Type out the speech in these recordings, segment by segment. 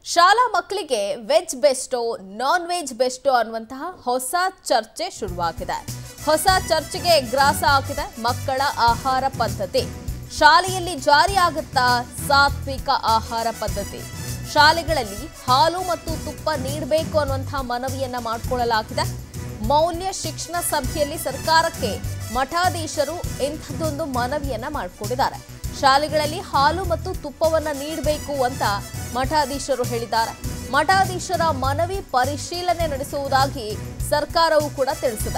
ಶಾಲಾ ಮಕ್ಕಳಿಗೆ ವೆಜ್ ಬೆಸ್ಟೋ ನಾನ್ ವೆಜ್ ಬೆಸ್ಟೋ ಅನ್ನುವಂತಹ ಹೊಸ ಚರ್ಚೆ ಶುರುವಾಗಿದೆ ಹೊಸ ಚರ್ಚೆಗೆ ಗ್ರಾಸ ಹಾಕಿದೆ ಮಕ್ಕಳ ಆಹಾರ ಪದ್ಧತಿ ಶಾಲೆಯಲ್ಲಿ ಜಾರಿಯಾಗುತ್ತಾ ಸಾತ್ವಿಕ ಆಹಾರ ಪದ್ಧತಿ ಶಾಲೆಗಳಲ್ಲಿ ಹಾಲು ಮತ್ತು ತುಪ್ಪ ನೀಡಬೇಕು ಅನ್ನುವಂತಹ ಮನವಿಯನ್ನ ಮಾಡಿಕೊಳ್ಳಲಾಗಿದೆ ಮೌಲ್ಯ ಶಿಕ್ಷಣ ಸಭೆಯಲ್ಲಿ ಸರ್ಕಾರಕ್ಕೆ ಮಠಾಧೀಶರು ಇಂಥದ್ದೊಂದು ಮನವಿಯನ್ನ ಮಾಡಿಕೊಂಡಿದ್ದಾರೆ ಶಾಲೆಗಳಲ್ಲಿ ಹಾಲು ಮತ್ತು ತುಪ್ಪವನ್ನ ನೀಡಬೇಕು ಅಂತ ಮಠಾಧೀಶರು ಹೇಳಿದ್ದಾರೆ ಮಠಾಧೀಶರ ಮನವಿ ಪರಿಶೀಲನೆ ನಡೆಸುವುದಾಗಿ ಸರ್ಕಾರವು ಕೂಡ ತಿಳಿಸಿದೆ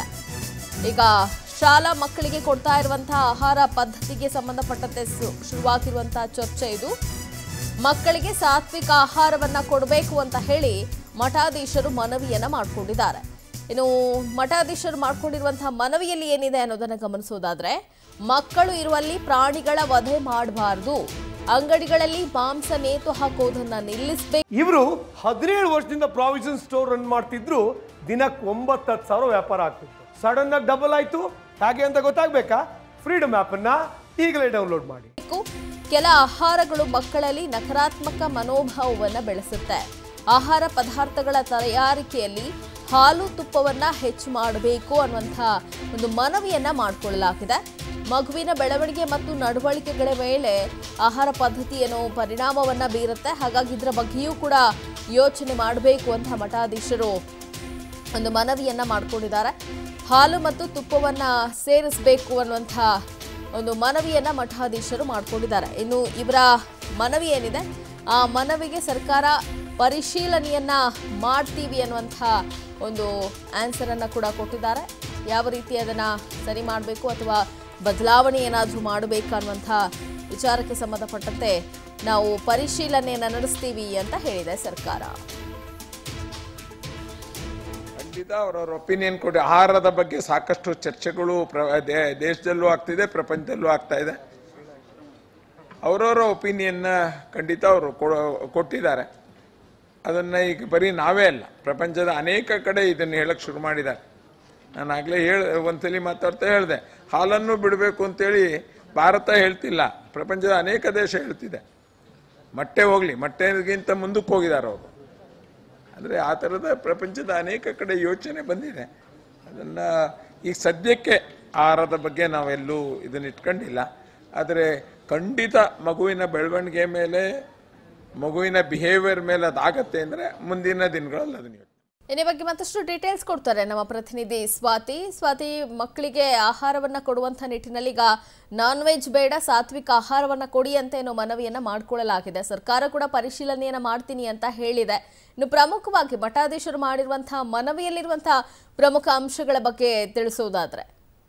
ಈಗ ಶಾಲಾ ಮಕ್ಕಳಿಗೆ ಕೊಡ್ತಾ ಇರುವಂತಹ ಆಹಾರ ಪದ್ಧತಿಗೆ ಸಂಬಂಧಪಟ್ಟಂತೆ ಶು- ಶುರುವಾಗಿರುವಂತಹ ಚರ್ಚೆ ಇದು ಮಕ್ಕಳಿಗೆ ಸಾತ್ವಿಕ ಆಹಾರವನ್ನ ಕೊಡಬೇಕು ಅಂತ ಹೇಳಿ ಮಠಾಧೀಶರು ಮನವಿಯನ್ನ ಮಾಡಿಕೊಂಡಿದ್ದಾರೆ ಇನ್ನು ಮಠಾಧೀಶರು ಮಾಡಿಕೊಂಡಿರುವಂತಹ ಮನವಿಯಲ್ಲಿ ಏನಿದೆ ಅನ್ನೋದನ್ನ ಗಮನಿಸೋದಾದ್ರೆ ಮಕ್ಕಳು ಇರುವಲ್ಲಿ ಪ್ರಾಣಿಗಳ ವಧೆ ಮಾಡಬಾರದು ಅಂಗಡಿಗಳಲ್ಲಿ ಮಾಂಸ ನೇತು ಹಾಕೋದನ್ನ ನಿಲ್ಲಿಸಬೇಕು ಇವರು ಹದಿನೇಳು ವರ್ಷದಿಂದ ಪ್ರಾವಿಷನ್ ಸ್ಟೋರ್ ರನ್ ಮಾಡ್ತಿದ್ರು ದಿನಕ್ಕೆ ಒಂಬತ್ತು ಹತ್ತು ಸಾವಿರ ವ್ಯಾಪಾರ ಆಗ್ತಿತ್ತು ಸಡನ್ ಆಗಿ ಡಬಲ್ ಆಯ್ತು ಹೇಗೆ ಅಂತ ಗೊತ್ತಾಗ್ಬೇಕಾ ಫ್ರೀಡಮ್ ಅನ್ನ ಈಗಲೇ ಡೌನ್ಲೋಡ್ ಮಾಡಿ ಬೇಕು. ಕೆಲ ಆಹಾರಗಳು ಮಕ್ಕಳಲ್ಲಿ ನಕಾರಾತ್ಮಕ ಮನೋಭಾವವನ್ನು ಬೆಳೆಸುತ್ತೆ ಆಹಾರ ಪದಾರ್ಥಗಳ ತಯಾರಿಕೆಯಲ್ಲಿ ಹಾಲು ತುಪ್ಪವನ್ನ ಹೆಚ್ಚು ಮಾಡಬೇಕು ಅನ್ನುವಂಥ ಒಂದು ಮನವಿಯನ್ನ ಮಾಡಿಕೊಳ್ಳಲಾಗಿದೆ ಮಗುವಿನ ಬೆಳವಣಿಗೆ ಮತ್ತು ನಡವಳಿಕೆಗಳ ಮೇಲೆ ಆಹಾರ ಪದ್ಧತಿ ಏನೋ ಪರಿಣಾಮವನ್ನ ಬೀರುತ್ತೆ ಹಾಗಾಗಿ ಇದರ ಬಗ್ಗೆಯೂ ಕೂಡ ಯೋಚನೆ ಮಾಡಬೇಕು ಅಂತ ಮಠಾಧೀಶರು ಒಂದು ಮನವಿಯನ್ನ ಮಾಡಿಕೊಂಡಿದ್ದಾರೆ ಹಾಲು ಮತ್ತು ತುಪ್ಪವನ್ನ ಸೇರಿಸಬೇಕು ಅನ್ನುವಂಥ ಒಂದು ಮನವಿಯನ್ನ ಮಠಾಧೀಶರು ಮಾಡಿಕೊಂಡಿದ್ದಾರೆ ಇನ್ನು ಇವರ ಮನವಿ ಏನಿದೆ ಆ ಮನವಿಗೆ ಸರ್ಕಾರ ಪರಿಶೀಲನೆಯನ್ನ ಮಾಡ್ತೀವಿ ಅನ್ನುವಂಥ ಒಂದು ಆನ್ಸರ್ ಅನ್ನ ಕೂಡ ಕೊಟ್ಟಿದ್ದಾರೆ ಯಾವ ರೀತಿ ಅದನ್ನ ಸರಿ ಮಾಡಬೇಕು ಅಥವಾ ಬದಲಾವಣೆ ಏನಾದರೂ ಮಾಡಬೇಕು ಅನ್ನುವಂಥ ವಿಚಾರಕ್ಕೆ ಸಂಬಂಧಪಟ್ಟಂತೆ ನಾವು ಪರಿಶೀಲನೆಯನ್ನ ನಡೆಸ್ತೀವಿ ಅಂತ ಹೇಳಿದೆ ಸರ್ಕಾರ ಖಂಡಿತ ಅವರವ್ರ ಒಪಿನಿಯನ್ ಕೊಡಿ ಆಹಾರದ ಬಗ್ಗೆ ಸಾಕಷ್ಟು ಚರ್ಚೆಗಳು ಪ್ರ ದೇ- ದೇಶದಲ್ಲೂ ಆಗ್ತಿದೆ ಪ್ರಪಂಚದಲ್ಲೂ ಆಗ್ತಾ ಇದೆ ಅವರವರ ಒಪಿನಿಯನ್ನ ಖಂಡಿತ ಅವರು ಕೊಟ್ಟಿದ್ದಾರೆ ಅದನ್ನು ಈಗ ಬರೀ ನಾವೇ ಅಲ್ಲ ಪ್ರಪಂಚದ ಅನೇಕ ಕಡೆ ಇದನ್ನು ಹೇಳಕ್ಕೆ ಶುರು ಮಾಡಿದ್ದಾರೆ ನಾನು ಆಗಲೇ ಹೇಳ ಒಂದ್ಸಲಿ ಮಾತಾಡ್ತಾ ಹೇಳಿದೆ ಹಾಲನ್ನು ಬಿಡಬೇಕು ಅಂತೇಳಿ ಭಾರತ ಹೇಳ್ತಿಲ್ಲ ಪ್ರಪಂಚದ ಅನೇಕ ದೇಶ ಹೇಳ್ತಿದೆ ಮೊಟ್ಟೆ ಹೋಗಲಿ ಮೊಟ್ಟೆಗಿಂತ ಮುಂದಕ್ಕೆ ಹೋಗಿದ್ದಾರೆ ಅವರು ಅಂದರೆ ಆ ಥರದ ಪ್ರಪಂಚದ ಅನೇಕ ಕಡೆ ಯೋಚನೆ ಬಂದಿದೆ ಅದನ್ನು ಈಗ ಸದ್ಯಕ್ಕೆ ಆಹಾರದ ಬಗ್ಗೆ ನಾವೆಲ್ಲೂ ಇದನ್ನ ಇಟ್ಕೊಂಡಿಲ್ಲ ಆದರೆ ಖಂಡಿತ ಮಗುವಿನ ಬೆಳವಣಿಗೆ ಮೇಲೆ ಮಗುವಿನ ಬಿಹೇವಿಯರ್ ಮೇಲೆ ಅದಾಗತ್ತೆ ಅಂದರೆ ಮುಂದಿನ ದಿನಗಳಲ್ಲಿ ಅದನ್ನ ಯೋಚನೆ ಇದ್ರ ಬಗ್ಗೆ ಮತ್ತಷ್ಟು ಡೀಟೇಲ್ಸ್ ಕೊಡ್ತಾರೆ ನಮ್ಮ ಪ್ರತಿನಿಧಿ ಸ್ವಾತಿ ಸ್ವಾತಿ ಮಕ್ಕಳಿಗೆ ಆಹಾರವನ್ನ ಕೊಡುವಂತ ನಿಟ್ಟಿನಲ್ಲಿ ಈಗ ನಾನ್ ವೆಜ್ ಬೇಡ ಸಾತ್ವಿಕ ಆಹಾರವನ್ನ ಕೊಡಿ ಅಂತ ಏನೋ ಮನವಿಯನ್ನ ಮಾಡಿಕೊಳ್ಳಲಾಗಿದೆ ಸರ್ಕಾರ ಕೂಡ ಪರಿಶೀಲನೆಯನ್ನ ಮಾಡ್ತೀನಿ ಅಂತ ಹೇಳಿದೆ ಇನ್ನು ಪ್ರಮುಖವಾಗಿ ಮಠಾಧೀಶರು ಮಾಡಿರುವಂತಹ ಮನವಿಯಲ್ಲಿರುವಂತಹ ಪ್ರಮುಖ ಅಂಶಗಳ ಬಗ್ಗೆ ತಿಳಿಸೋದಾದ್ರೆ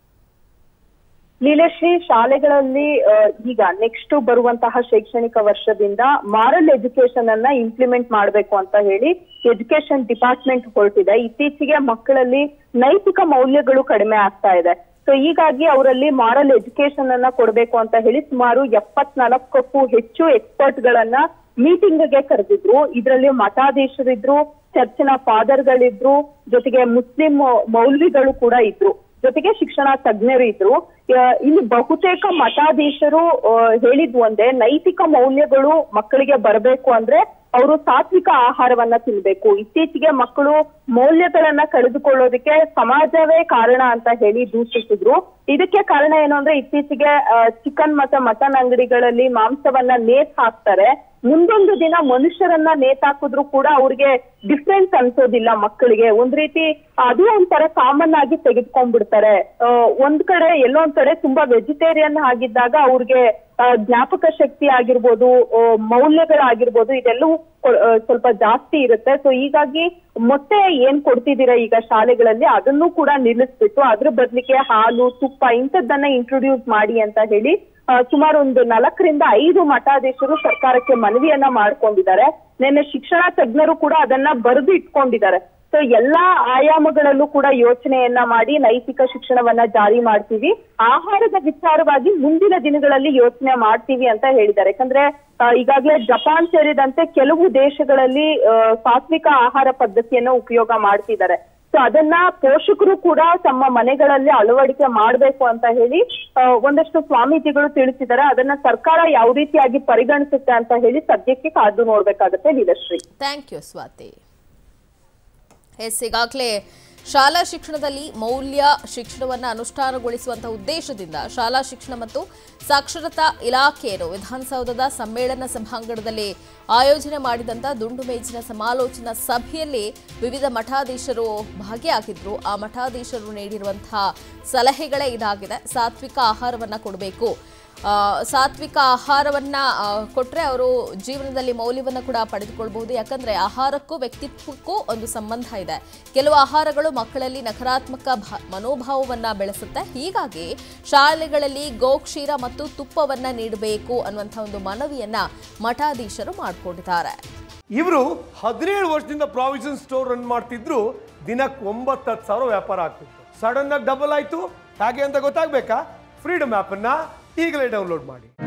ಲೀಲಶ್ರೀ ಶಾಲೆಗಳಲ್ಲಿ ಆ, ಈಗ ನೆಕ್ಸ್ಟ್ ಬರುವಂತಹ ಶೈಕ್ಷಣಿಕ ವರ್ಷದಿಂದ ಮಾರಲ್ ಎಜುಕೇಶನ್ ಅನ್ನ ಇಂಪ್ಲಿಮೆಂಟ್ ಮಾಡಬೇಕು ಅಂತ ಹೇಳಿ ಎಜುಕೇಶನ್ ಡಿಪಾರ್ಟ್ಮೆಂಟ್ ಹೊರಟಿದೆ ಇತ್ತೀಚೆಗೆ ಮಕ್ಕಳಲ್ಲಿ ನೈತಿಕ ಮೌಲ್ಯಗಳು ಕಡಿಮೆ ಆಗ್ತಾ ಇದೆ ಸೊ ಹೀಗಾಗಿ ಅವರಲ್ಲಿ ಮಾರಲ್ ಎಜುಕೇಶನ್ ಅನ್ನ ಕೊಡಬೇಕು ಅಂತ ಹೇಳಿ ಸುಮಾರು ಎಪ್ಪತ್ನಾಲ್ಕಕ್ಕೂ ಹೆಚ್ಚು ಎಕ್ಸ್ಪರ್ಟ್ ಗಳನ್ನ ಮೀಟಿಂಗ್ ಗೆ ಕರೆದಿದ್ರು ಇದರಲ್ಲಿ ಮಠಾಧೀಶರಿದ್ರು ಚರ್ಚಿನ ಫಾದರ್ಗಳಿದ್ರು ಜೊತೆಗೆ ಮುಸ್ಲಿಂ ಮೌಲ್ವಿಗಳು ಕೂಡ ಇದ್ರು ಜೊತೆಗೆ ಶಿಕ್ಷಣ ತಜ್ಞರು ಇದ್ರು ಆ, ಇಲ್ಲಿ ಬಹುತೇಕ ಮಠಾಧೀಶರು ಆ, ಹೇಳಿದ್ ಒಂದೇ ನೈತಿಕ ಮೌಲ್ಯಗಳು ಮಕ್ಕಳಿಗೆ ಬರಬೇಕು ಅಂದ್ರೆ ಅವರು ಸಾತ್ವಿಕ ಆಹಾರವನ್ನ ತಿನ್ಬೇಕು ಇತ್ತೀಚೆಗೆ ಮಕ್ಕಳು ಮೌಲ್ಯಗಳನ್ನ ಕಳೆದುಕೊಳ್ಳೋದಕ್ಕೆ ಸಮಾಜವೇ ಕಾರಣ ಅಂತ ಹೇಳಿ ದೂಷಿಸಿದ್ರು ಇದಕ್ಕೆ ಕಾರಣ ಏನು ಅಂದ್ರೆ ಇತ್ತೀಚೆಗೆ ಚಿಕನ್ ಮತ್ತೆ ಮಟನ್ ಅಂಗಡಿಗಳಲ್ಲಿ ಮಾಂಸವನ್ನ ನೇತ್ ಹಾಕ್ತಾರೆ ಮುಂದೊಂದು ದಿನ ಮನುಷ್ಯರನ್ನ ನೇತಾಕಿದ್ರು ಕೂಡ ಅವ್ರಿಗೆ ಡಿಫ್ರೆನ್ಸ್ ಅನ್ಸೋದಿಲ್ಲ ಮಕ್ಕಳಿಗೆ ಒಂದ್ ರೀತಿ ಅದು ಒಂಥರ ಕಾಮನ್ ಆಗಿ ತೆಗೆದುಕೊಂಡ್ಬಿಡ್ತಾರೆ ಆ, ಒಂದ್ ಕಡೆ ಎಲ್ಲೋ ಒಂದ್ ಕಡೆ ತುಂಬಾ ವೆಜಿಟೇರಿಯನ್ ಆಗಿದ್ದಾಗ ಅವ್ರಿಗೆ ಆ, ಜ್ಞಾಪಕ ಶಕ್ತಿ ಆಗಿರ್ಬೋದು ಆ, ಮೌಲ್ಯಗಳಾಗಿರ್ಬೋದು ಇದೆಲ್ಲವೂ ಕೊ- ಆ, ಸ್ವಲ್ಪ ಜಾಸ್ತಿ ಇರುತ್ತೆ ಸೊ ಹೀಗಾಗಿ ಮೊಟ್ಟೆ ಏನ್ ಕೊಡ್ತಿದ್ದೀರಾ ಈಗ ಶಾಲೆಗಳಲ್ಲಿ ಅದನ್ನು ಕೂಡ ನಿಲ್ಲಿಸ್ಬಿಟ್ಟು ಅದ್ರ ಬದಲಿಗೆ ಹಾಲು ತುಪ್ಪ ಇಂಥದ್ದನ್ನ ಇಂಟ್ರೊಡ್ಯೂಸ್ ಮಾಡಿ ಅಂತ ಹೇಳಿ ಆ, ಸುಮಾರು ಒಂದು ನಾಲ್ಕರಿಂದ ಐದು ಮಠಾಧೀಶರು ಸರ್ಕಾರಕ್ಕೆ ಮನವಿಯನ್ನ ಮಾಡ್ಕೊಂಡಿದ್ದಾರೆ ನಿನ್ನೆ ಶಿಕ್ಷಣ ತಜ್ಞರು ಕೂಡ ಅದನ್ನ ಬರೆದು ಇಟ್ಕೊಂಡಿದ್ದಾರೆ ಸೊ ಎಲ್ಲಾ ಆಯಾಮಗಳಲ್ಲೂ ಕೂಡ ಯೋಚನೆಯನ್ನ ಮಾಡಿ ನೈತಿಕ ಶಿಕ್ಷಣವನ್ನ ಜಾರಿ ಮಾಡ್ತೀವಿ ಆಹಾರದ ವಿಚಾರವಾಗಿ ಮುಂದಿನ ದಿನಗಳಲ್ಲಿ ಯೋಚನೆ ಮಾಡ್ತೀವಿ ಅಂತ ಹೇಳಿದ್ದಾರೆ ಯಾಕಂದ್ರೆ ಆ, ಈಗಾಗಲೇ ಜಪಾನ್ ಸೇರಿದಂತೆ ಕೆಲವು ದೇಶಗಳಲ್ಲಿ ಆ, ಸಾತ್ವಿಕ ಆಹಾರ ಪದ್ಧತಿಯನ್ನು ಉಪಯೋಗ ಮಾಡ್ತಿದ್ದಾರೆ ಸೊ ಅದನ್ನ ಪೋಷಕರು ಕೂಡ ತಮ್ಮ ಮನೆಗಳಲ್ಲಿ ಅಳವಡಿಕೆ ಮಾಡಬೇಕು ಅಂತ ಹೇಳಿ ಆ, ಒಂದಷ್ಟು ಸ್ವಾಮೀಜಿಗಳು ತಿಳಿಸಿದ್ದಾರೆ ಅದನ್ನ ಸರ್ಕಾರ ಯಾವ ರೀತಿಯಾಗಿ ಪರಿಗಣಿಸುತ್ತೆ ಅಂತ ಹೇಳಿ ಸದ್ಯಕ್ಕೆ ಕಾದು ನೋಡ್ಬೇಕಾಗತ್ತೆ Leelashri thank you Swati yes ಈಗಾಗಲೇ ಶಾಲಾ ಶಿಕ್ಷಣದಲ್ಲಿ ಮೌಲ್ಯ ಶಿಕ್ಷಣವನ್ನು ಅನುಷ್ಠಾನಗೊಳಿಸುವಂಥ ಉದ್ದೇಶದಿಂದ ಶಾಲಾ ಶಿಕ್ಷಣ ಮತ್ತು ಸಾಕ್ಷರತಾ ಇಲಾಖೆಯನ್ನು ವಿಧಾನಸೌಧದ ಸಮ್ಮೇಳನ ಸಭಾಂಗಣದಲ್ಲಿ ಆಯೋಜನೆ ಮಾಡಿದಂಥ ದುಂಡು ಮೇಜಿನ ಸಮಾಲೋಚನಾ ಸಭೆಯಲ್ಲಿ ವಿವಿಧ ಮಠಾಧೀಶರು ಭಾಗಿಯಾಗಿದ್ರು ಆ ಮಠಾಧೀಶರು ನೀಡಿರುವಂತಹ ಸಲಹೆಗಳೇ ಇದಾಗಿದೆ ಸಾತ್ವಿಕ ಆಹಾರವನ್ನು ಕೊಡಬೇಕು ಆ, ಸಾತ್ವಿಕ ಆಹಾರವನ್ನ ಕೊಟ್ಟರೆ ಅವರು ಜೀವನದಲ್ಲಿ ಮೌಲ್ಯವನ್ನು ಕೂಡ ಪಡೆದುಕೊಳ್ಬಹುದು ಯಾಕಂದ್ರೆ ಆಹಾರಕ್ಕೂ ವ್ಯಕ್ತಿತ್ವಕ್ಕೂ ಒಂದು ಸಂಬಂಧ ಇದೆ ಕೆಲವು ಆಹಾರಗಳು ಮಕ್ಕಳಲ್ಲಿ ನಕಾರಾತ್ಮಕ ಭಾ- ಮನೋಭಾವವನ್ನ ಬೆಳೆಸುತ್ತೆ ಹೀಗಾಗಿ ಶಾಲೆಗಳಲ್ಲಿ ಗೋಕ್ಷೀರ ಮತ್ತು ತುಪ್ಪವನ್ನ ನೀಡಬೇಕು ಅನ್ನುವಂಥ ಒಂದು ಮನವಿಯನ್ನ ಮಠಾಧೀಶರು ಮಾಡಿಕೊಂಡಿದ್ದಾರೆ ಇವರು ಹದಿನೇಳು ವರ್ಷದಿಂದ ಪ್ರಾವಿಷನ್ ಸ್ಟೋರ್ ರನ್ ಮಾಡ್ತಿದ್ರು ದಿನಕ್ಕೆ ಒಂಬತ್ತು ಹತ್ತು ಸಾವಿರ ವ್ಯಾಪಾರ ಆಗ್ತಿತ್ತು ಸಡನ್ ಆಗಿ ಡಬಲ್ ಆಯ್ತು ಹಾಗೆ ಅಂತ ಗೊತ್ತಾಗ್ಬೇಕಾ ಫ್ರೀಡಮ್ ಆ್ಯಪನ್ನು ಈಗಲೇ ಡೌನ್ಲೋಡ್ ಮಾಡಿ